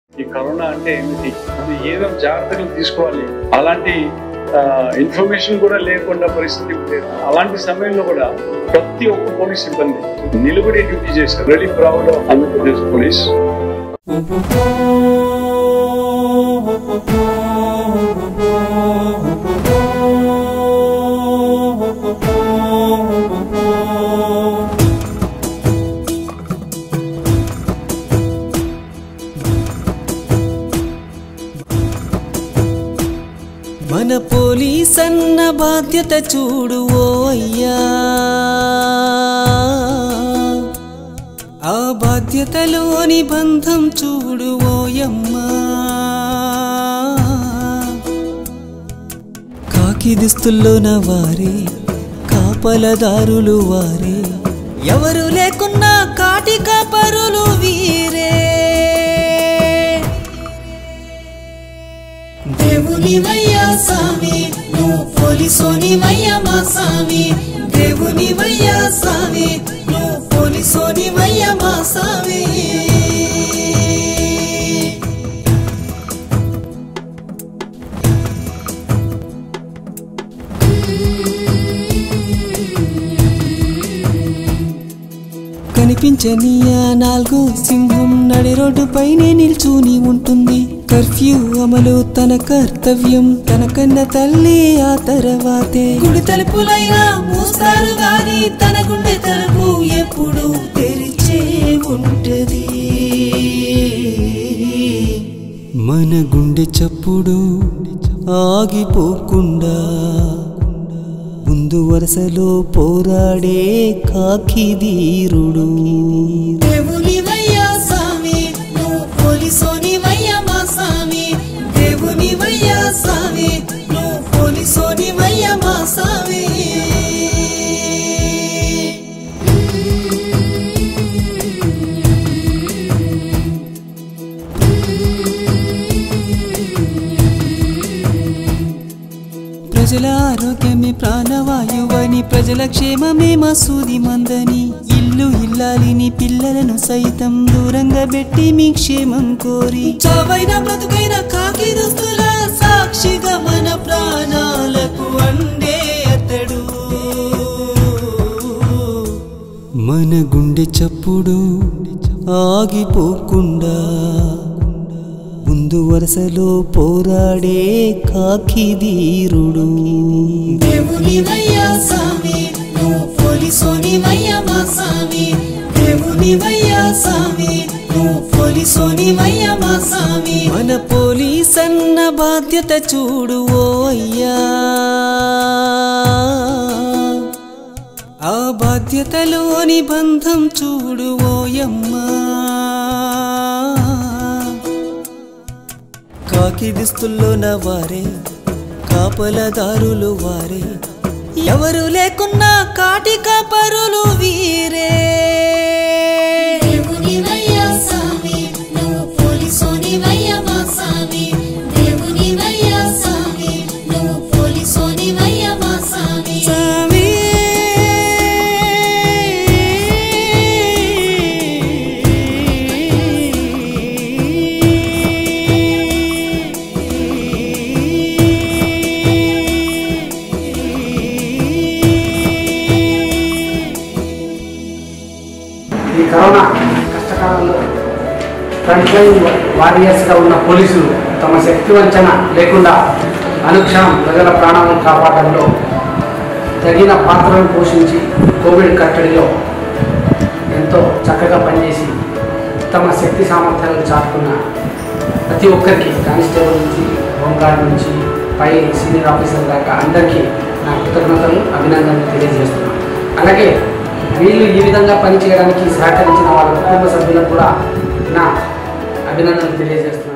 ఈ కరోనా అంటే ఏమిటి అది ఏదో జాగ్రత్తలు తీసుకోవాలి అలాంటి ఇన్ఫర్మేషన్ కూడా లేకుండా పరిస్థితి ఉండేది అలాంటి సమయంలో కూడా ప్రతి ఒక్క పోలీస్ సిబ్బంది నిలబడి డ్యూటీ చేశారు very proud of Andhra Pradesh police మన పోలీస్ అన్న బాధ్యత చూడు ఓ అయ్యా ఆ బాధ్యతలోని బంధం చూడు ఓయమ్మా కాకి దుస్తుల్లోన వారే కాపలదారులు వారే ఎవరు లేకున్నా కాటి కాపరులు వీరే దేవుని వయ్యా సామి నువ్వు పోలీసోని వయ్యా మా సామి దేవుని వయ్యా సామి నువ్వు పోలీసోని వయ్యా మా సామి కనిపించని ఆ నాలుగు సింహం నడి రోడ్డుపైనే నిల్చుని ఉంటుంది కర్ఫ్యూ అమలు తన కర్తవ్యం తన కన్న తల్లి ఆ తర్వాతే గుడి తలుపులైనా మూస్తారు గాని తన గుండె తలుపు ఎప్పుడు తెరిచే ఉంటది మన గుండె చప్పుడు ఆగిపోకుండా ముందు వరుసలో పోరాడే కాకిదీరుడు దేవుని వయ్యా సామి నువ్వు పోలీసోని వయ్యా మా సామి దేవుని వయ్యా సామి నువ్వు పోలీసోని వయ్యా మా సామి ప్రజల ఆరోగ్యమే ప్రాణవాయువని ప్రజల క్షేమమే మా సూది మందని ఇల్లు ఇల్లాలిని పిల్లలను సైతం దూరంగా పెట్టి మీ క్షేమం కోరి చావైన బ్రతుకైన కాకి దుస్తుల సాక్షిగా మన ప్రాణాలకు అండే అతడు మన గుండె చప్పుడు ఆగిపోకుండా ముందు వరుసలో పోరాడే కాకిదీరుడు దేవుని వయ్యా సామి నువ్వు పోలీసోని వయ్యా మా సామి దేవుని వయ్యా సామి నువ్వు పోలీసోని వయ్యా మా సామి మన పోలీస్ అన్న బాధ్యత చూడు ఓ అయ్యా ఆ బాధ్యతలోని బంధం చూడు ఓయమ్మా కాకి దుస్తుల్లోన వారే కాపలదారులు వారే ఎవరు లేకున్నా కాటి కాపరులు వీరే దేవుని వయ్యా సామి నువ్వు పోలీసోని వయ్యా మా సామి దేవుని వయ్యా సామి నువ్వు పోలీసోని వయ్యా మా సామి సామి ఈ కరోనా కష్టకాలంలో ఫ్రంట్ లైన్ వారియర్స్గా ఉన్న పోలీసులు తమ శక్తి వంచన లేకుండా అనుక్షణం ప్రజల ప్రాణాలను కాపాడడంలో తగిన పాత్రను పోషించి కోవిడ్ కట్టడిలో ఎంతో చక్కగా పనిచేసి తమ శక్తి సామర్థ్యాలను చాటుకున్న ప్రతి ఒక్కరికి కానిస్టేబుల్ నుంచి హోంగార్డ్ నుంచి పై సీనియర్ ఆఫీసర్ దాకా అందరికీ నా కృతజ్ఞతలు అభినందనలు తెలియజేస్తున్నాను అలాగే వీళ్ళు ఈ విధంగా పనిచేయడానికి సహకరించిన వాళ్ళ కుటుంబ సభ్యులకు కూడా నా అభినందనలు తెలియజేస్తున్నాను